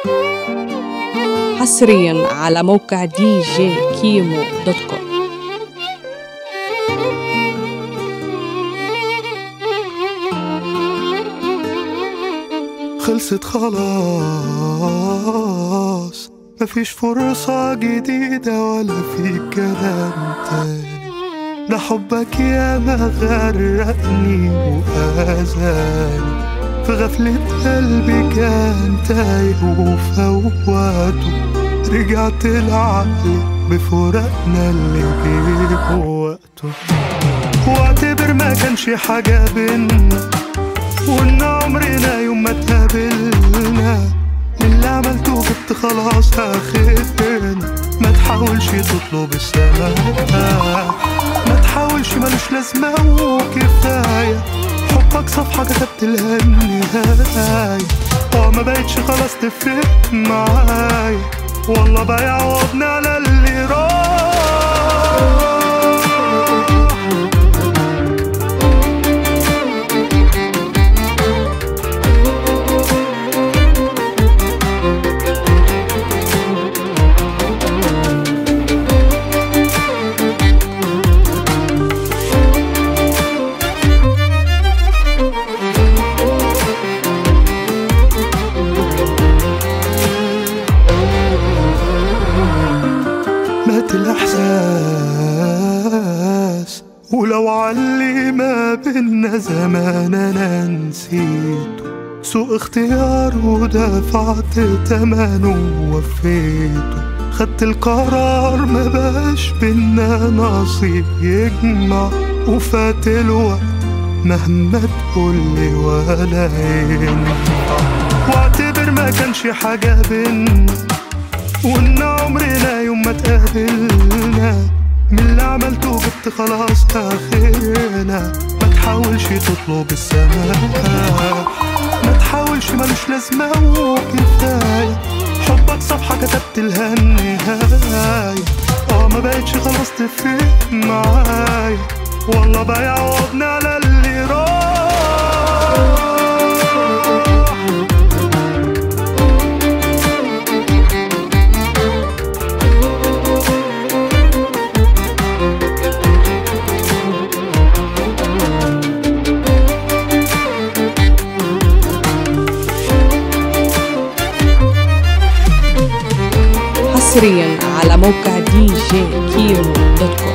حصريا على موقع دي جي كيمو دوت كوم خلصت خلاص مفيش فرصة جديدة ولا في كلام تاني ده حبك يا ما غرقني وأذاني في غفلة قلبي كان تايه وفوته رجعت العقل بفراقنا اللي جه وقته واعتبر ما كانش حاجة بينا وان عمرنا يوم ما اتقابلنا اللي عملته جبت خلاص اخرنا ما تحاولش تطلب السماء ما تحاولش ملوش لازمة وكفاية حبك صفحة كتبت لها النهاية اه ما بقتش خلاص تفرق معايا والله بقى يعوضني على اللي راح مات الإحساس ولو علي ما بينا زمان أنا نسيته سوء اختيار ودفعت تمنه ووفيته خدت القرار ما بقاش بينا نصيب يجمع وفات الوقت مهما تقولي ولا ينفع واعتبر ما كانش حاجة بينا وان عمرنا يوم ما اتقابلنا من اللي عملته جبت خلاص اخرنا ما تحاولش تطلب السماء ما تحاولش ملوش لازمة وكفاية حبك صفحة كتبت لها النهاية اه ما بقتش خلاص تفرق معايا والله بقى يعوضني على اللي راح حصريا على موقع دي جي كيمو دوت كوم